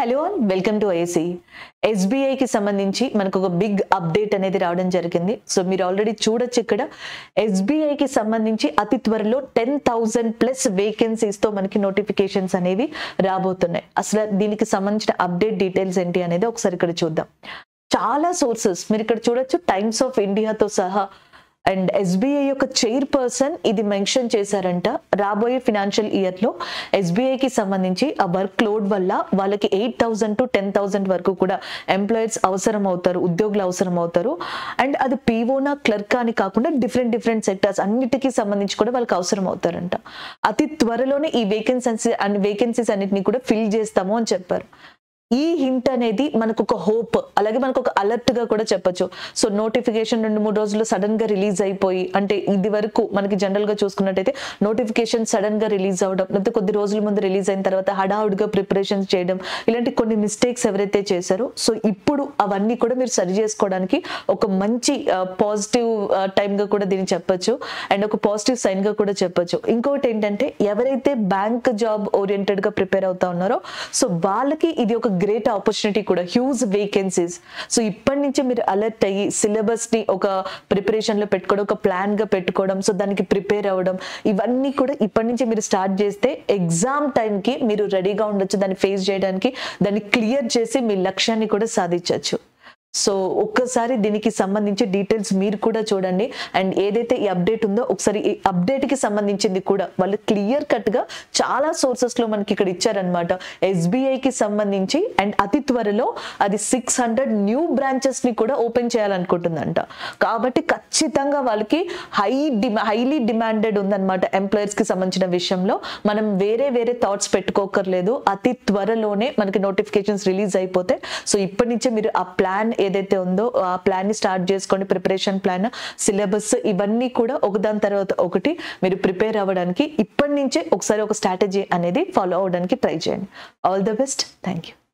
hello welcome to IAC ఎస్బీఐకి సంబంధించి మనకు ఒక బిగ్ అప్డేట్ అనేది రావడం జరిగింది సో మీరు ఆల్రెడీ చూడొచ్చు ఇక్కడ ఎస్బీఐకి సంబంధించి అతి త్వరలో టెన్ థౌజండ్ ప్లస్ వేకెన్సీస్తో మనకి నోటిఫికేషన్స్ అనేవి రాబోతున్నాయి అసలు దీనికి సంబంధించిన అప్డేట్ డీటెయిల్స్ ఏంటి అనేది ఒకసారి ఇక్కడ చూద్దాం చాలా సోర్సెస్ మీరు ఇక్కడ చూడొచ్చు టైమ్స్ ఆఫ్ ఇండియాతో సహా అండ్ ఎస్బీఐ యొక్క చైర్ పర్సన్ ఇది మెన్షన్ చేశారంట రాబోయే ఫినాన్షియల్ ఇయర్ లో ఎస్బీఐకి సంబంధించి ఆ వర్క్ లోడ్ వల్ల వాళ్ళకి eight thousand to ten thousand వరకు కూడా ఎంప్లాయీస్ అవసరం అవుతారు ఉద్యోగులు అవసరం అవుతారు అండ్ అది పీఓనా క్లర్క్ అని కాకుండా డిఫరెంట్ డిఫరెంట్ సెక్టర్స్ అన్నిటికీ సంబంధించి కూడా వాళ్ళకి అవసరం అవుతారంట అతి త్వరలోనే ఈ వేకెన్సీస్ అండ్ వేకెన్సీస్ అన్నిటిని కూడా ఫిల్ చేస్తాము అని చెప్పారు ఈ హింట్ అనేది మనకు ఒక హోప్ అలాగే మనకు ఒక అలర్ట్ గా కూడా చెప్పొచ్చు సో నోటిఫికేషన్ రెండు మూడు రోజులు సడన్ గా రిలీజ్ అయిపోయి అంటే ఇది వరకు మనకి జనరల్ గా చూసుకున్నట్టయితే నోటిఫికేషన్ సడన్ గా రిలీజ్ అవడం లేకపోతే కొద్ది రోజుల ముందు రిలీజ్ అయిన తర్వాత హడావుడిగా ప్రిపరేషన్స్ చేయడం ఇలాంటి కొన్ని మిస్టేక్స్ ఎవరైతే చేశారో సో ఇప్పుడు అవన్నీ కూడా మీరు సరి చేసుకోవడానికి ఒక మంచి పాజిటివ్ టైం గా కూడా దీన్ని చెప్పొచ్చు అండ్ ఒక పాజిటివ్ సైన్ గా కూడా చెప్పొచ్చు ఇంకొకటి ఏంటంటే ఎవరైతే బ్యాంక్ జాబ్ ఓరియంటెడ్ గా ప్రిపేర్ అవుతా ఉన్నారో సో వాళ్ళకి ఇది ఒక గ్రేట్ ఆపర్చునిటీ కూడా హ్యూజ్ వేకెన్సీస్ సో ఇప్పటి నుంచి మీరు అలర్ట్ అయ్యి సిలబస్ ని ఒక ప్రిపరేషన్ లో పెట్టుకోవడం ఒక ప్లాన్ గా పెట్టుకోవడం సో దానికి ప్రిపేర్ అవ్వడం ఇవన్నీ కూడా ఇప్పటి నుంచి మీరు స్టార్ట్ చేస్తే ఎగ్జామ్ టైంకి మీరు రెడీగా ఉండొచ్చు దాన్ని ఫేస్ చేయడానికి దాన్ని క్లియర్ చేసి మీ లక్ష్యాన్ని కూడా సాధించవచ్చు సో ఒక్కసారి దీనికి సంబంధించి డీటెయిల్స్ మీరు కూడా చూడండి అండ్ ఏదైతే ఈ అప్డేట్ ఉందో ఒకసారి ఈ అప్డేట్ కి సంబంధించింది కూడా వాళ్ళు క్లియర్ కట్ గా చాలా సోర్సెస్ లో మనకి ఇక్కడ ఇచ్చారనమాట కి సంబంధించి అండ్ అతి త్వరలో అది సిక్స్ హండ్రెడ్ న్యూ బ్రాంచెస్ ని కూడా ఓపెన్ చేయాలనుకుంటుందంట కాబట్టి ఖచ్చితంగా వాళ్ళకి హై డిమా హైలీ డిమాండెడ్ ఉందన్నమాట ఎంప్లాయర్స్ కి సంబంధించిన విషయంలో మనం వేరే వేరే థాట్స్ పెట్టుకోకర్లేదు అతి త్వరలోనే మనకి నోటిఫికేషన్స్ రిలీజ్ అయిపోతే సో ఇప్పటి నుంచే మీరు ఆ ప్లాన్ ఏదైతే ఉందో ఆ ప్లాన్ ని స్టార్ట్ చేసుకోండి ప్రిపరేషన్ ప్లాన్ సిలబస్ ఇవన్నీ కూడా ఒకదాని తర్వాత ఒకటి మీరు ప్రిపేర్ అవ్వడానికి ఇప్పటి నుంచే ఒకసారి ఒక స్ట్రాటజీ అనేది ఫాలో అవడానికి ట్రై చేయండి all the best thank you